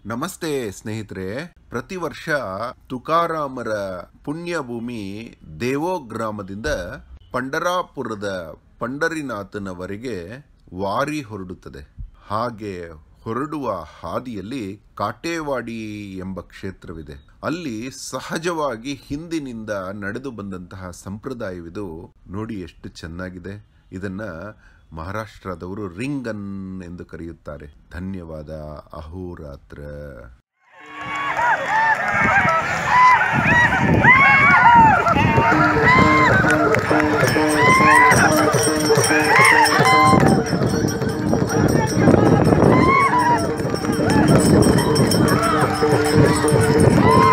ನಮಸ್ತೆ ಸ್ನೇಹಿತರೆ ಪ್ರತಿ ವರ್ಷ ತುಕಾರಾಮರ ಪುಣ್ಯ ಭೂಮಿ ದೇವೋ ಗ್ರಾಮದಿಂದ ಪಂಡರಾಪುರದ ಪಂಡರಿನಾಥನವರೆಗೆ ವಾರಿ ಹೊರಡುತ್ತದೆ ಹಾಗೆ ಹೊರಡುವ ಹಾದಿಯಲ್ಲಿ ಕಾಟೇವಾಡಿ ಎಂಬ ಕ್ಷೇತ್ರವಿದೆ ಅಲ್ಲಿ ಸಹಜವಾಗಿ ಹಿಂದಿನಿಂದ ನಡೆದು ಬಂದಂತಹ ಸಂಪ್ರದಾಯವಿದು ನೋಡಿ ಎಷ್ಟು ಚೆನ್ನಾಗಿದೆ ಇದನ್ನ ಮಹಾರಾಷ್ಟ್ರದವರು ರಿಂಗನ್ ಎಂದು ಕರೆಯುತ್ತಾರೆ ಧನ್ಯವಾದ ಅಹೋರಾತ್ರ Thank you.